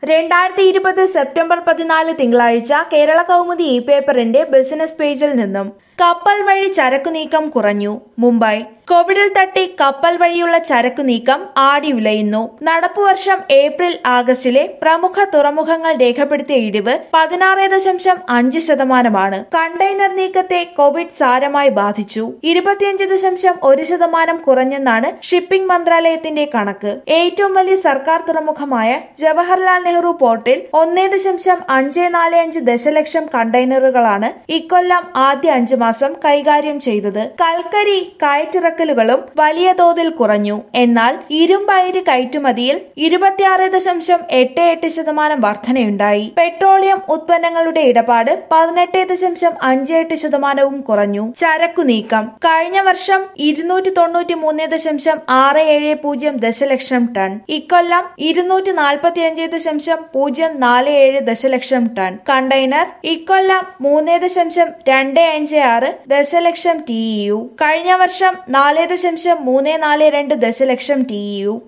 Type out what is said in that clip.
രണ്ടായിരത്തി ഇരുപത് സെപ്റ്റംബർ പതിനാല് തിങ്കളാഴ്ച കേരള കൗമുദി ഇ പേപ്പറിന്റെ ബിസിനസ് പേജിൽ നിന്നും കപ്പൽ വഴി ചരക്കു നീക്കം കുറഞ്ഞു മുംബൈ കോവിഡിൽ തട്ടി കപ്പൽ വഴിയുള്ള ചരക്കു നീക്കം ആടി ഉലയുന്നു നടപ്പുവർഷം ഏപ്രിൽ ആഗസ്റ്റിലെ പ്രമുഖ തുറമുഖങ്ങൾ രേഖപ്പെടുത്തിയ ഇടിവ് പതിനാറ് ദശാംശം അഞ്ച് ശതമാനമാണ് കണ്ടെയ്നർ നീക്കത്തെ കോവിഡ് സാരമായി ബാധിച്ചു ഇരുപത്തിയഞ്ച് ദശാംശം ഒരു ശതമാനം കുറഞ്ഞെന്നാണ് ഷിപ്പിംഗ് മന്ത്രാലയത്തിന്റെ കണക്ക് ഏറ്റവും വലിയ സർക്കാർ തുറമുഖമായ ജവഹർലാൽ നെഹ്റു പോർട്ടിൽ ഒന്നേ ദശാംശം അഞ്ച് നാല് അഞ്ച് ദശലക്ഷം കണ്ടെയ്നറുകളാണ് ഇക്കൊല്ലം ആദ്യ അഞ്ചു മാസം കൈകാര്യം ചെയ്തത് കൽക്കരി കയറ്റിറക്കലുകളും വലിയ തോതിൽ കുറഞ്ഞു എന്നാൽ ഇരുമ്പയിര് കയറ്റുമതിയിൽ ഇരുപത്തിയാറ് ദശാംശം എട്ട് എട്ട് ശതമാനം വർധനയുണ്ടായി പെട്രോളിയം ഉത്പന്നങ്ങളുടെ ഇടപാട് പതിനെട്ട് ദശാംശം അഞ്ച് എട്ട് ശതമാനവും കുറഞ്ഞു ചരക്കു നീക്കം കഴിഞ്ഞ വർഷം ഇരുന്നൂറ്റി തൊണ്ണൂറ്റി മൂന്ന് ദശാംശം ആറ് ഏഴ് പൂജ്യം ദശലക്ഷം ടൺ ഇക്കൊല്ലം ഇരുന്നൂറ്റി നാൽപ്പത്തി അഞ്ച് ദശാംശം പൂജ്യം നാല് ഏഴ് ദശലക്ഷം ടൺ കണ്ടെയ്നർ ഇക്കൊല്ലം മൂന്ന് ദശാംശം രണ്ട് അഞ്ച് ആറ് ദശലക്ഷം ടി യു കഴിഞ്ഞ വർഷം നാല് ദശാംശം മൂന്ന് നാല് രണ്ട് ദശലക്ഷം ടി യു